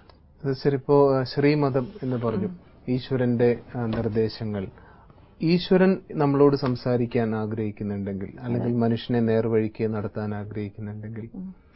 ശരിപ്പോ ശ്രീമതം എന്ന് പറഞ്ഞു ഈശ്വരന്റെ നിർദ്ദേശങ്ങൾ ഈശ്വരൻ നമ്മളോട് സംസാരിക്കാൻ ആഗ്രഹിക്കുന്നുണ്ടെങ്കിൽ അല്ലെങ്കിൽ മനുഷ്യനെ നേർവഴിക്ക് നടത്താൻ ആഗ്രഹിക്കുന്നുണ്ടെങ്കിൽ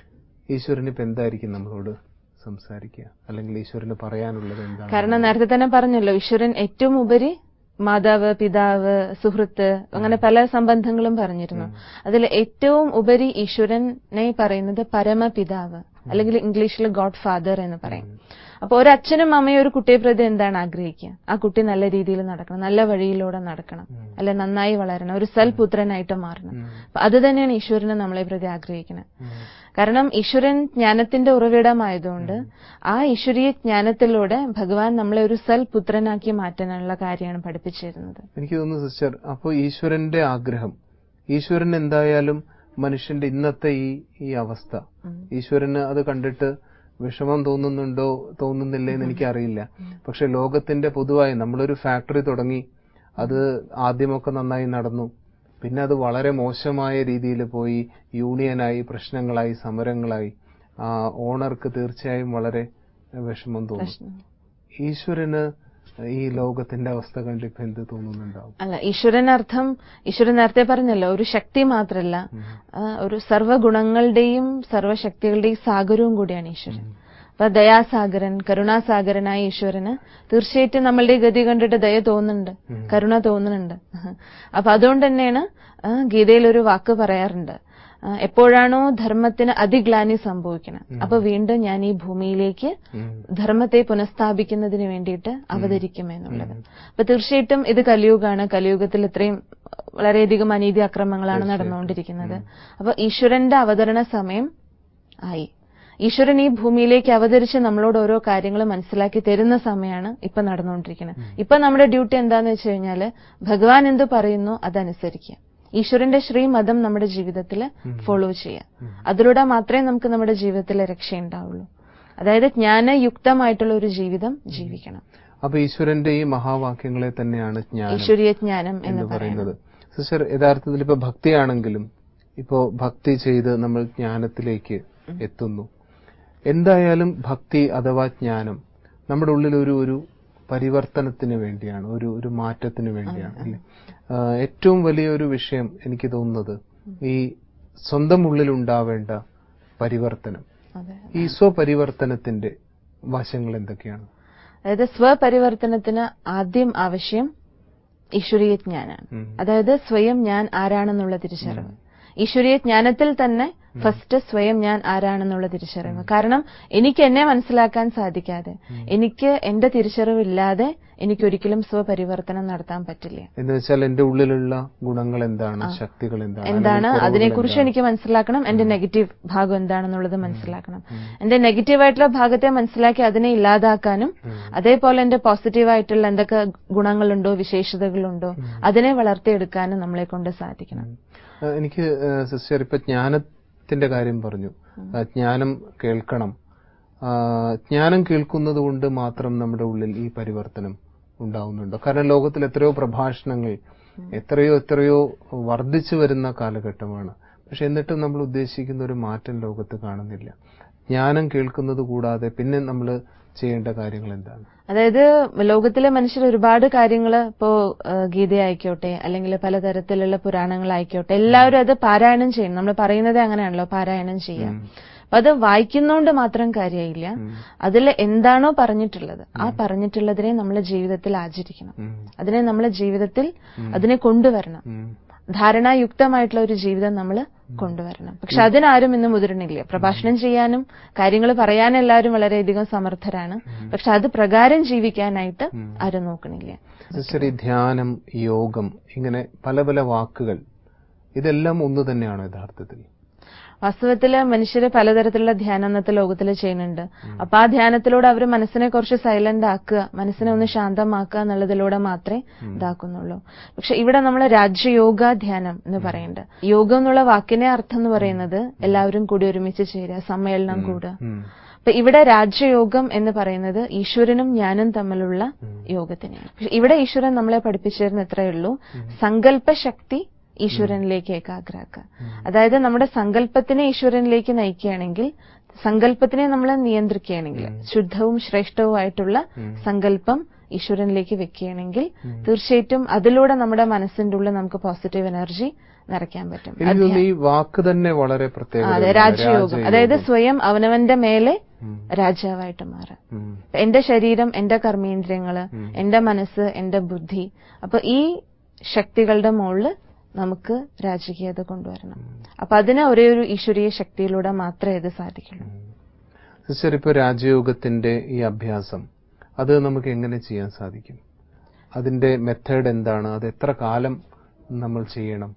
ഈശ്വരൻ ഇപ്പൊ എന്തായിരിക്കും നമ്മളോട് സംസാരിക്കുക അല്ലെങ്കിൽ ഈശ്വരന് പറയാനുള്ളത് എന്താണ് കാരണം നേരത്തെ തന്നെ പറഞ്ഞല്ലോ ഈശ്വരൻ ഏറ്റവും ഉപരി മാതാവ് പിതാവ് സുഹൃത്ത് അങ്ങനെ പല സംബന്ധങ്ങളും പറഞ്ഞിരുന്നു അതിൽ ഏറ്റവും ഉപരി ഈശ്വരനെ പറയുന്നത് പരമപിതാവ് അല്ലെങ്കിൽ ഇംഗ്ലീഷിൽ ഗോഡ് ഫാദർ എന്ന് പറയും അപ്പൊ ഒരു അച്ഛനും അമ്മയും ഒരു കുട്ടിയെ പ്രതി എന്താണ് ആഗ്രഹിക്കുക ആ കുട്ടി നല്ല രീതിയിൽ നടക്കണം നല്ല വഴിയിലൂടെ നടക്കണം അല്ലെ നന്നായി വളരണം ഒരു സൽപുത്രനായിട്ട് മാറണം അപ്പൊ അത് തന്നെയാണ് ഈശ്വരനെ നമ്മളെ പ്രതി ആഗ്രഹിക്കുന്നത് കാരണം ഈശ്വരൻ ജ്ഞാനത്തിന്റെ ഉറവിടമായതുകൊണ്ട് ആ ഈശ്വരീയ ജ്ഞാനത്തിലൂടെ ഭഗവാൻ നമ്മളെ ഒരു സൽപുത്രനാക്കി മാറ്റാനുള്ള കാര്യമാണ് പഠിപ്പിച്ചിരുന്നത് എനിക്ക് തോന്നുന്നു സിസ്റ്റർ അപ്പോൾ ഈശ്വരന്റെ ആഗ്രഹം ഈശ്വരൻ എന്തായാലും മനുഷ്യന്റെ ഇന്നത്തെ ഈ ഈ അവസ്ഥ ഈശ്വരന് അത് കണ്ടിട്ട് വിഷമം തോന്നുന്നുണ്ടോ തോന്നുന്നില്ലേ എന്ന് എനിക്കറിയില്ല പക്ഷെ ലോകത്തിന്റെ പൊതുവായി നമ്മളൊരു ഫാക്ടറി തുടങ്ങി അത് ആദ്യമൊക്കെ നന്നായി നടന്നു പിന്നെ അത് വളരെ മോശമായ രീതിയിൽ പോയി യൂണിയനായി പ്രശ്നങ്ങളായി സമരങ്ങളായി ആ ഓണർക്ക് തീർച്ചയായും വളരെ വിഷമം തോന്നും ഈശ്വരന് ഈ ലോകത്തിന്റെ അവസ്ഥ കണ്ടിപ്പോ എന്ത് തോന്നുന്നുണ്ടാവും അല്ല ഈശ്വരനർത്ഥം ഈശ്വരൻ നേരത്തെ പറഞ്ഞല്ലോ ഒരു ശക്തി മാത്രല്ല ഒരു സർവ്വഗുണങ്ങളുടെയും സർവ്വശക്തികളുടെയും സാഗരവും കൂടിയാണ് ഈശ്വരൻ അപ്പൊ ദയാസാഗരൻ കരുണാസാഗരനായ ഈശ്വരന് തീർച്ചയായിട്ടും നമ്മളുടെ ഗതി കണ്ടിട്ട് ദയ തോന്നുന്നുണ്ട് കരുണ തോന്നുന്നുണ്ട് അപ്പൊ അതുകൊണ്ട് തന്നെയാണ് ഗീതയിൽ ഒരു വാക്ക് പറയാറുണ്ട് എപ്പോഴാണോ ധർമ്മത്തിന് അതിഗ്ലാനി സംഭവിക്കണം അപ്പൊ വീണ്ടും ഞാൻ ഈ ഭൂമിയിലേക്ക് ധർമ്മത്തെ പുനഃസ്ഥാപിക്കുന്നതിന് വേണ്ടിയിട്ട് അവതരിക്കും എന്നുള്ളത് അപ്പൊ തീർച്ചയായിട്ടും ഇത് കലിയുഗാണ് കലിയുഗത്തിൽ ഇത്രയും വളരെയധികം അനീതി അക്രമങ്ങളാണ് നടന്നുകൊണ്ടിരിക്കുന്നത് അപ്പൊ ഈശ്വരന്റെ അവതരണ സമയം ആയി ഈശ്വരൻ ഈ ഭൂമിയിലേക്ക് അവതരിച്ച് നമ്മളോട് ഓരോ കാര്യങ്ങൾ മനസ്സിലാക്കി തരുന്ന സമയമാണ് ഇപ്പൊ നടന്നുകൊണ്ടിരിക്കുന്നത് ഇപ്പൊ നമ്മുടെ ഡ്യൂട്ടി എന്താന്ന് വെച്ച് കഴിഞ്ഞാല് ഭഗവാൻ എന്ത് പറയുന്നു അതനുസരിക്കുക ഈശ്വരന്റെ ശ്രീമതം നമ്മുടെ ജീവിതത്തിൽ ഫോളോ ചെയ്യുക അതിലൂടെ മാത്രമേ നമുക്ക് നമ്മുടെ ജീവിതത്തിൽ രക്ഷയുണ്ടാവുള്ളൂ അതായത് ജ്ഞാനയുക്തമായിട്ടുള്ള ഒരു ജീവിതം ജീവിക്കണം അപ്പൊ ഈശ്വരന്റെ ഈ മഹാവാക്യങ്ങളെ തന്നെയാണ് ജ്ഞാനം ഈശ്വരീയ ജ്ഞാനം എന്ന് എന്ന് പറയുന്നത് പറയുന്നത് സിസ്റ്റർ യഥാർത്ഥത്തിൽ ഇപ്പൊ ഭക്തിയാണെങ്കിലും ഇപ്പോ ഭക്തി ചെയ്ത് നമ്മൾ ജ്ഞാനത്തിലേക്ക് എത്തുന്നു എന്തായാലും ഭക്തി അഥവാ ജ്ഞാനം നമ്മുടെ ഉള്ളിൽ ഒരു ഒരു പരിവർത്തനത്തിന് വേണ്ടിയാണ് ഒരു ഒരു മാറ്റത്തിന് വേണ്ടിയാണ് അല്ലേ ആ, ഏറ്റവും വലിയൊരു വിഷയം എനിക്ക് തോന്നുന്നത് ഈ സ്വന്തം ഉള്ളിൽ ഉണ്ടാവേണ്ട പരിവർത്തനം അതെ ഈ സ്വപരിവർത്തനത്തിന്റെ വശങ്ങൾ എന്തൊക്കെയാണ് അതായത് സ്വപരിവർത്തനത്തിന് ആദ്യം ആവശ്യം ഈശ്വരീയ ജ്ഞാനാണ് ഉം. അതായത് സ്വയം ഞാൻ ആരാണെന്നുള്ള തിരിച്ചറിവ് ഈശ്വരീയ ജ്ഞാനത്തിൽ തന്നെ ഫസ്റ്റ് സ്വയം ഞാൻ ആരാണെന്നുള്ള തിരിച്ചറിവ് കാരണം എനിക്ക് എന്നെ മനസ്സിലാക്കാൻ സാധിക്കാതെ എനിക്ക് എന്റെ തിരിച്ചറിവില്ലാതെ എനിക്ക് ഒരിക്കലും സ്വപരിവർത്തനം നടത്താൻ പറ്റില്ല എന്ന് വെച്ചാൽ എന്റെ ഉള്ളിലുള്ള ഗുണങ്ങൾ എന്താണ് ശക്തികൾ എന്താണ് എന്താണ് അല്ലെങ്കിൽ കുറവുകൾ അതിനെക്കുറിച്ച് എനിക്ക് മനസ്സിലാക്കണം എന്റെ നെഗറ്റീവ് ഭാഗം എന്താണെന്നുള്ളത് മനസ്സിലാക്കണം എന്റെ നെഗറ്റീവ് ആയിട്ടുള്ള ഭാഗത്തെ മനസ്സിലാക്കി അതിനെ ഇല്ലാതാക്കാനും അതേപോലെ എന്റെ പോസിറ്റീവ് ആയിട്ടുള്ള എന്തൊക്കെ ഗുണങ്ങളുണ്ടോ വിശേഷതകളുണ്ടോ അതിനെ വളർത്തിയെടുക്കാനും നമ്മളെ കൊണ്ട് സാധിക്കണം ആ, എനിക്ക് ആ, സിസ്റ്റർ ഇപ്പൊ ജ്ഞാനത്തിന്റെ കാര്യം പറഞ്ഞു ആ, ജ്ഞാനം കേൾക്കണം ആ, ജ്ഞാനം കേൾക്കുന്നത് കൊണ്ട് മാത്രം നമ്മുടെ ഉള്ളിൽ ഈ പരിവർത്തനം ഉണ്ടാവുന്നുണ്ടോ കാരണം ലോകത്തിൽ എത്രയോ പ്രഭാഷണങ്ങൾ എത്രയോ എത്രയോ വർദ്ധിച്ചു വരുന്ന കാലഘട്ടമാണ് പക്ഷെ എന്നിട്ടും നമ്മൾ ഉദ്ദേശിക്കുന്ന ഒരു മാറ്റം ലോകത്ത് കാണുന്നില്ല ജ്ഞാനം കേൾക്കുന്നത് കൂടാതെ പിന്നെ നമ്മൾ ചെയ്യേണ്ട കാര്യങ്ങൾ എന്താണ് അതായത് ലോകത്തിലെ മനുഷ്യർ ഒരുപാട് കാര്യങ്ങൾ ഇപ്പോ ആ, ഗീതയായിക്കോട്ടെ അല്ലെങ്കിൽ പലതരത്തിലുള്ള പുരാണങ്ങളായിക്കോട്ടെ എല്ലാവരും അത് പാരായണം ചെയ്യണം നമ്മൾ പറയുന്നത് അങ്ങനെയാണല്ലോ പാരായണം ചെയ്യാം അപ്പൊ അത് വായിക്കുന്നോണ്ട് മാത്രം കാര്യമില്ല അതിൽ എന്താണോ പറഞ്ഞിട്ടുള്ളത് ആ പറഞ്ഞിട്ടുള്ളതിനെ നമ്മളെ ജീവിതത്തിൽ ആചരിക്കണം ഉം. അതിനെ നമ്മളെ ജീവിതത്തിൽ അതിനെ കൊണ്ടുവരണം ഉം. ധാരണായുക്തമായിട്ടുള്ള ഒരു ജീവിതം നമ്മൾ കൊണ്ടുവരണം പക്ഷെ അതിനാരും ഇന്ന് മുതിരണില്ല പ്രഭാഷണം ചെയ്യാനും കാര്യങ്ങൾ പറയാൻ എല്ലാവരും വളരെയധികം സമർത്ഥരാണ് പക്ഷെ അത് പ്രകാരം ജീവിക്കാനായിട്ട് ആരും നോക്കണില്ല സിസ്റ്റർ ഈ ധ്യാനം യോഗം ഇങ്ങനെ പല പല വാക്കുകൾ ഇതെല്ലാം ഒന്ന് തന്നെയാണോ യഥാർത്ഥത്തിൽ വാസ്തവത്തില് മനുഷ്യര് പലതരത്തിലുള്ള ധ്യാനം അന്നത്തെ ലോകത്തിൽ ചെയ്യുന്നുണ്ട് അപ്പൊ ആ ധ്യാനത്തിലൂടെ അവർ മനസ്സിനെ കുറച്ച് സൈലന്റ് ആക്കുക മനസ്സിനെ ഒന്ന് ശാന്തമാക്കുക എന്നുള്ളതിലൂടെ മാത്രമേ ഇതാക്കുന്നുള്ളൂ പക്ഷെ ഇവിടെ നമ്മൾ രാജ്യയോഗ ധ്യാനം എന്ന് പറയുന്നുണ്ട് യോഗം എന്നുള്ള വാക്കിനെ അർത്ഥം എന്ന് പറയുന്നത് എല്ലാവരും കൂടി ഒരുമിച്ച് ചേരുക സമ്മേളനം കൂടുക ഉം. അപ്പൊ ഇവിടെ രാജ്യയോഗം എന്ന് പറയുന്നത് ഈശ്വരനും ഞാനും തമ്മിലുള്ള യോഗത്തിനെയാണ് പക്ഷെ ഇവിടെ ഈശ്വരൻ നമ്മളെ പഠിപ്പിച്ചിരുന്ന ഇത്രയേ ഉള്ളൂ സങ്കല്പശക്തി ഈശ്വരനിലേക്ക് ഏകാഗ്രാക്കുക അതായത് നമ്മുടെ സങ്കല്പത്തിനെ ഈശ്വരനിലേക്ക് നയിക്കുകയാണെങ്കിൽ സങ്കല്പത്തിനെ നമ്മൾ നിയന്ത്രിക്കുകയാണെങ്കിൽ ശുദ്ധവും ശ്രേഷ്ഠവുമായിട്ടുള്ള സങ്കല്പം ഈശ്വരനിലേക്ക് വെക്കുകയാണെങ്കിൽ തീർച്ചയായിട്ടും അതിലൂടെ നമ്മുടെ മനസ്സിന്റെ ഉള്ളിൽ നമുക്ക് പോസിറ്റീവ് എനർജി നിറയ്ക്കാൻ പറ്റും എനിക്ക് തോന്നുന്നു ഈ വാക്ക് തന്നെ വളരെ പ്രത്യേകത അതെ രാജയോഗം അതായത് സ്വയം അവനവന്റെ മേലെ രാജാവായിട്ട് മാറാം ഉം. എന്റെ ശരീരം എന്റെ കർമ്മേന്ദ്രിയങ്ങള് എന്റെ മനസ്സ് എന്റെ ബുദ്ധി അപ്പൊ ഈ ശക്തികളുടെ മുകളിൽ നമുക്ക് രാജകീയത കൊണ്ടുവരണം അപ്പൊ അതിന് ഒരേ ഒരു ഈശ്വരീയ ശക്തിയിലൂടെ മാത്രമേ ഇത് സാധിക്കുള്ളൂ സിസ്റ്റർ ഇപ്പൊ രാജയോഗത്തിന്റെ ഈ അഭ്യാസം അത് നമുക്ക് എങ്ങനെ ചെയ്യാൻ സാധിക്കും അതിന്റെ മെത്തേഡ് എന്താണ് അത് എത്ര കാലം നമ്മൾ ചെയ്യണം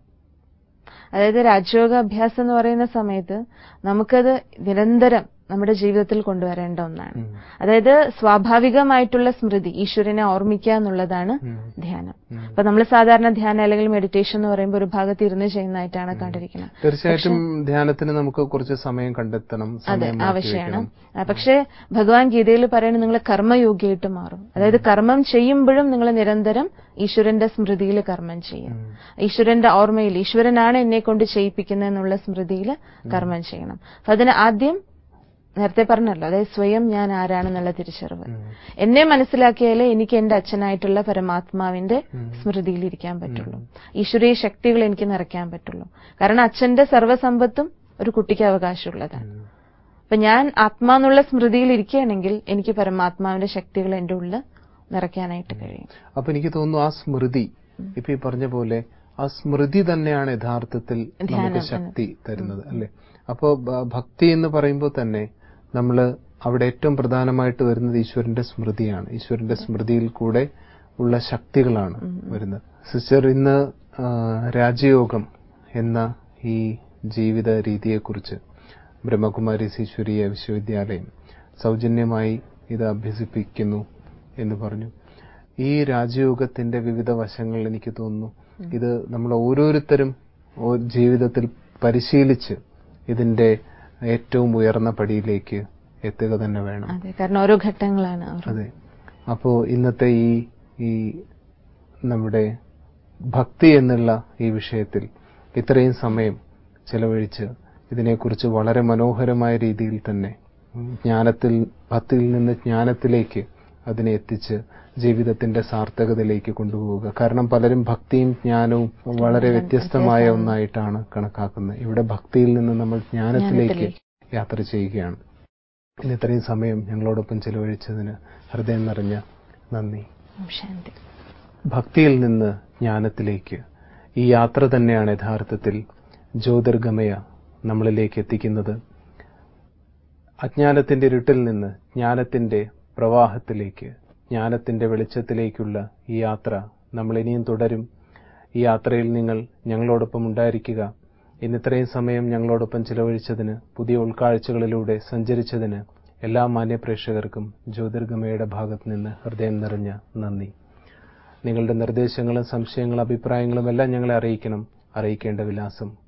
അതായത് രാജയോഗ അഭ്യാസം എന്ന് പറയുന്ന സമയത്ത് നമുക്കത് നിരന്തരം നമ്മുടെ ജീവിതത്തിൽ കൊണ്ടുവരേണ്ട ഒന്നാണ് ഉം. അതായത് സ്വാഭാവികമായിട്ടുള്ള സ്മൃതി ഈശ്വരനെ ഓർമ്മിക്കുക എന്നുള്ളതാണ് ഉം. ധ്യാനം ഉം. അപ്പൊ നമ്മൾ സാധാരണ ധ്യാനം അല്ലെങ്കിൽ മെഡിറ്റേഷൻ എന്ന് പറയുമ്പോൾ ഒരു ഭാഗത്ത് ഇരുന്ന് ചെയ്യുന്നതായിട്ടാണ് കണ്ടിരിക്കുന്നത് തീർച്ചയായിട്ടും ധ്യാനത്തിന് നമുക്ക് കുറച്ച് സമയം കണ്ടെത്തണം അതെ സമയം മാറ്റി ആവശ്യമാണ് വെക്കണം. ആ, പക്ഷേ ഭഗവാൻ ഗീതയിൽ പറയുന്നത് നിങ്ങൾ കർമ്മയോഗിയായിട്ട് മാറും അതായത് കർമ്മം ചെയ്യുമ്പോഴും നിങ്ങൾ നിരന്തരം ഈശ്വരന്റെ സ്മൃതിയിൽ കർമ്മം ചെയ്യും ഈശ്വരന്റെ ഓർമ്മയിൽ ഈശ്വരനാണ് എന്നെ കൊണ്ട് ചെയ്യിപ്പിക്കുന്നത് എന്നുള്ള സ്മൃതിയിൽ കർമ്മം ചെയ്യണം അപ്പൊ അതിന് ആദ്യം നേരത്തെ പറഞ്ഞല്ലോ അതായത് സ്വയം ഞാൻ ആരാണെന്നുള്ള തിരിച്ചറിവ് എന്നെ മനസ്സിലാക്കിയാലേ എനിക്ക് എന്റെ അച്ഛനായിട്ടുള്ള പരമാത്മാവിന്റെ സ്മൃതിയിൽ ഇരിക്കാൻ പറ്റുള്ളൂ ഈശ്വരീയ ശക്തികൾ എനിക്ക് നിറയ്ക്കാൻ പറ്റുള്ളൂ കാരണം അച്ഛന്റെ സർവ്വസമ്പത്തും ഒരു കുട്ടിക്ക് അവകാശമുള്ളതാണ് അപ്പൊ ഞാൻ ആത്മാന്നുള്ള സ്മൃതിയിൽ ഇരിക്കുകയാണെങ്കിൽ എനിക്ക് പരമാത്മാവിന്റെ ശക്തികൾ എന്റെ ഉള്ളിൽ നിറയ്ക്കാനായിട്ട് കഴിയും അപ്പൊ എനിക്ക് തോന്നുന്നു ആ സ്മൃതി ഇപ്പൊ ഈ പറഞ്ഞ പോലെ ആ സ്മൃതി തന്നെയാണ് യഥാർത്ഥത്തിൽ നമുക്ക് ശക്തി തരുന്നത് അല്ലെ അപ്പോ ഭ- ഭക്തി എന്ന് പറയുമ്പോൾ തന്നെ നമ്മൾ അവിടെ ഏറ്റവും പ്രധാനമായിട്ട് വരുന്നത് ഈശ്വരന്റെ സ്മൃതിയാണ് ഈശ്വരന്റെ സ്മൃതിയിൽ കൂടെ ഉള്ള ശക്തികളാണ് വരുന്നത് സിസ്റ്റർ ഇന്ന് ആ, രാജയോഗം എന്ന ഈ ജീവിത രീതിയെക്കുറിച്ച് ബ്രഹ്മകുമാരീസ് ഈശ്വരീയ വിശ്വവിദ്യാലയം സൗജന്യമായി ഇത് അഭ്യസിപ്പിക്കുന്നു എന്ന് പറഞ്ഞു ഈ രാജയോഗത്തിന്റെ വിവിധ വശങ്ങൾ എനിക്ക് തോന്നുന്നു ഇത് നമ്മൾ ഓരോരുത്തരും ഓ- ജീവിതത്തിൽ പരിശീലിച്ച് ഇതിന്റെ ഏറ്റവും ഉയർന്ന പടിയിലേക്ക് എത്തുക തന്നെ വേണം അതെ കാരണം ഓരോ ഘട്ടങ്ങളാണ് ഓരോ- അതെ അപ്പോ ഇന്നത്തെ ഈ ഈ നമ്മുടെ ഭക്തി എന്നുള്ള ഈ വിഷയത്തിൽ ഇത്രയും സമയം ചെലവഴിച്ച് ഇതിനെക്കുറിച്ച് വളരെ മനോഹരമായ രീതിയിൽ തന്നെ ഉം, ജ്ഞാനത്തിൽ ഭക്തിയിൽ നിന്ന് ജ്ഞാനത്തിലേക്ക് അതിനെ എത്തിച്ച് ജീവിതത്തിന്റെ സാർത്ഥകതയിലേക്ക് കൊണ്ടുപോവുക കാരണം പലരും ഭക്തിയും ജ്ഞാനവും വളരെ വ്യത്യസ്തമായ ഒന്നായിട്ടാണ് കണക്കാക്കുന്നത് ഇവിടെ ഭക്തിയിൽ നിന്ന് നമ്മൾ ജ്ഞാനത്തിലേക്ക് യാത്ര ചെയ്യുകയാണ് ഇന്ന് ഇത്രയും സമയം ഞങ്ങളോടൊപ്പം ചെലവഴിച്ചതിന് ഹൃദയം നിറഞ്ഞ നന്ദി ഓം ശാന്തി ഭക്തിയിൽ നിന്ന് ജ്ഞാനത്തിലേക്ക് ഈ യാത്ര തന്നെയാണ് യഥാർത്ഥത്തിൽ ജ്യോതിർഗമയ നമ്മളിലേക്ക് എത്തിക്കുന്നത് അജ്ഞാനത്തിന്റെ ഇരുട്ടിൽ നിന്ന് ജ്ഞാനത്തിന്റെ പ്രവാഹത്തിലേക്ക് ജ്ഞാനത്തിന്റെ വെളിച്ചത്തിലേക്കുള്ള ഈ യാത്ര നമ്മൾ ഇനിയും തുടരും ഈ യാത്രയിൽ നിങ്ങൾ ഞങ്ങളോടൊപ്പം ഉണ്ടായിരിക്കുക ഇന്ന് ഇത്രയും സമയം ഞങ്ങളോടൊപ്പം ചിലവഴിച്ചതിന് പുതിയ ഉൾക്കാഴ്ചകളിലൂടെ സഞ്ചരിച്ചതിന് എല്ലാ മാന്യപ്രേക്ഷകർക്കും ജ്യോതിർഗമയുടെ ഭാഗത്ത് നിന്ന് ഹൃദയം നിറഞ്ഞ നന്ദി നിങ്ങളുടെ നിർദ്ദേശങ്ങളും സംശയങ്ങളും അഭിപ്രായങ്ങളും എല്ലാം ഞങ്ങളെ അറിയിക്കണം അറിയിക്കേണ്ട വിലാസം